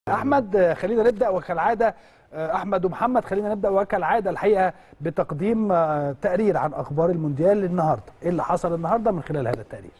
احمد خلينا نبدا وكالعاده احمد ومحمد خلينا نبدا وكالعاده الحقيقه بتقديم تقرير عن اخبار المونديال النهارده ايه اللي حصل النهارده من خلال هذا التقرير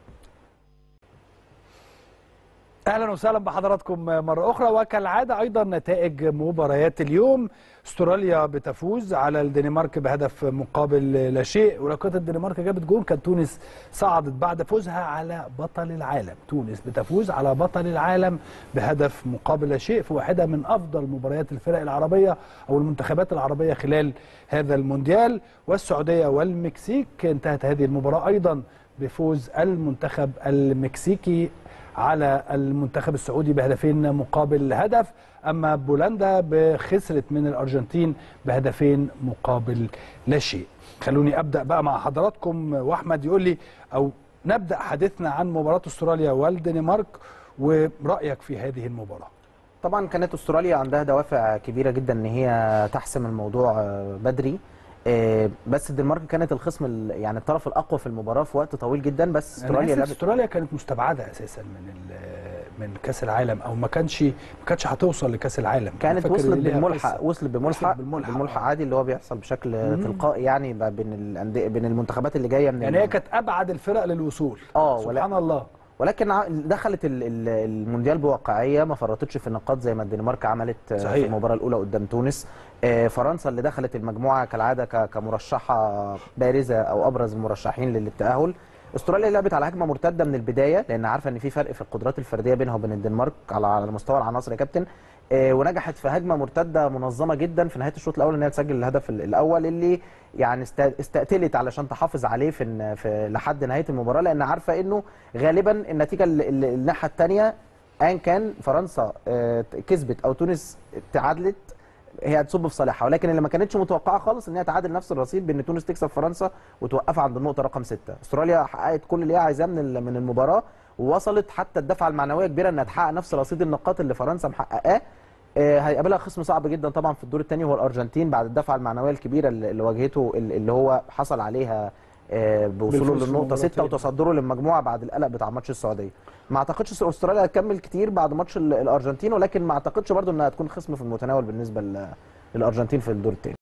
اهلا وسهلا بحضراتكم مره اخرى وكالعاده ايضا نتائج مباريات اليوم استراليا بتفوز على الدنمارك بهدف مقابل لا شيء ولو كانت الدنمارك جابت جون كان تونس صعدت بعد فوزها على بطل العالم تونس بتفوز على بطل العالم بهدف مقابل لا شيء في واحده من افضل مباريات الفرق العربيه او المنتخبات العربيه خلال هذا المونديال والسعوديه والمكسيك انتهت هذه المباراه ايضا بفوز المنتخب المكسيكي على المنتخب السعودي بهدفين مقابل هدف اما بولندا خسرت من الارجنتين بهدفين مقابل لا شيء خلوني ابدا بقى مع حضراتكم واحمد يقول لي او نبدا حديثنا عن مباراه استراليا والدنمارك ورايك في هذه المباراه طبعا كانت استراليا عندها دوافع كبيره جدا ان هي تحسم الموضوع بدري بس الدنمارك كانت الخصم يعني الطرف الاقوى في المباراه في وقت طويل جدا بس استراليا لعبت استراليا كانت مستبعده اساسا من من كاس العالم او ما كانش ما كانتش هتوصل لكاس العالم كانت وصلت بالملحق وصلت بملحق بالملحق, بالملحق عادي اللي هو بيحصل بشكل مم. تلقائي يعني بين الانديه بين المنتخبات اللي جايه من يعني هي كانت ابعد الفرق للوصول اه سبحان الله ولكن دخلت المونديال بواقعيه ما فرطتش في النقاط زي ما الدنمارك عملت صحيح. في المباراه الاولى قدام تونس فرنسا اللي دخلت المجموعه كالعاده كمرشحه بارزه او ابرز المرشحين للتاهل استراليا لعبت على هجمه مرتده من البدايه لان عارفه ان في فرق في القدرات الفرديه بينها وبين الدنمارك على مستوى العناصر يا كابتن ونجحت في هجمه مرتده منظمه جدا في نهايه الشوط الاول ان هي تسجل الهدف الاول اللي يعني استقتلت علشان تحافظ عليه في, في لحد نهايه المباراه لان عارفه انه غالبا النتيجه الناحيه الثانيه ايا كان فرنسا كسبت او تونس تعادلت هي هتصب في صالحها ولكن اللي ما كانتش متوقعه خالص ان هي تعادل نفس الرصيد بان تونس تكسب فرنسا وتوقفها عند النقطه رقم 6 استراليا حققت كل اللي هي عايزاه من من المباراه ووصلت حتى الدفعه المعنويه كبيره انها تحقق نفس رصيد النقاط اللي فرنسا محققاه هيقابلها خصم صعب جدا طبعا في الدور الثاني هو الارجنتين بعد الدفعه المعنويه الكبيره اللي واجهته اللي هو حصل عليها بوصوله للنقطه 6 وتصدره للمجموعه بعد القلق بتاع ماتش السعوديه ما اعتقدش استراليا هتكمل كتير بعد ماتش الارجنتين ولكن ما اعتقدش برضو انها هتكون خصم في المتناول بالنسبه للارجنتين في الدور الثاني